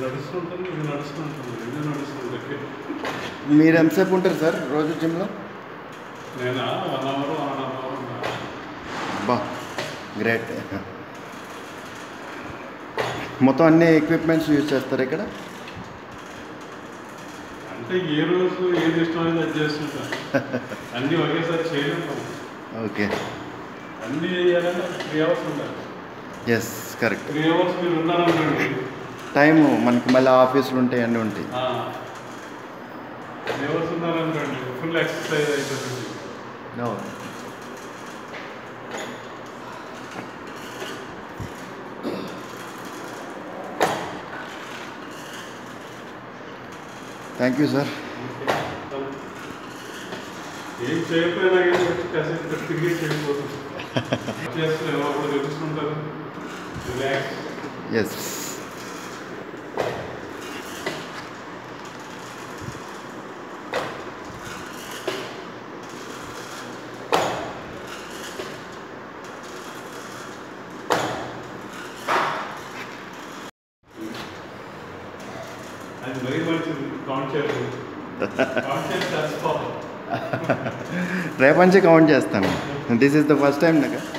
నడుస్తుంటుంది ఇది నడుస్తుంటుంది ఇది నడుస్తుంటుంది మీరు ఎంతసేపు ఉంటారు సార్ రోజు జిమ్లో నేను వన్ అవర్ వన్ అవర్ ఉన్నా బా గ్రేట్ మొత్తం అన్ని ఎక్విప్మెంట్స్ యూజ్ చేస్తారు ఇక్కడ అంటే ఏ రోజు ఏది ఇష్టమైంది అది చేస్తుంటాను అన్నీ ఒకేసారి చేయలేము మనం. ఓకే అన్నీ చేయాలంటే త్రీ అవర్స్ ఉండాలి ఎస్ కరెక్ట్ త్రీ అవర్స్ మీరు ఉన్నారనుకోండి టైము మనకి మళ్ళీ ఆఫీసులు ఉంటాయి అన్నీ ఉంటాయి త్రీ అవర్స్ ఉన్నారనుకోండి ఫుల్ ఎక్సర్సైజ్ అయిపోతుంది థ్యాంక్ యూ సార్ ఏం చేయకపోయినా కానీ కాసేపు తిరిగి చేయకపోతుంది చేస్తే అప్పుడు తెలుస్తుంటారు రిలాక్స్ ఎస్ అది మరీ మంచిది కౌంట్ చేయదు కౌంట్ చేసి చచ్చిపోవాలి రేపంచి కౌంట్ చేస్తాను this is the first time నాకు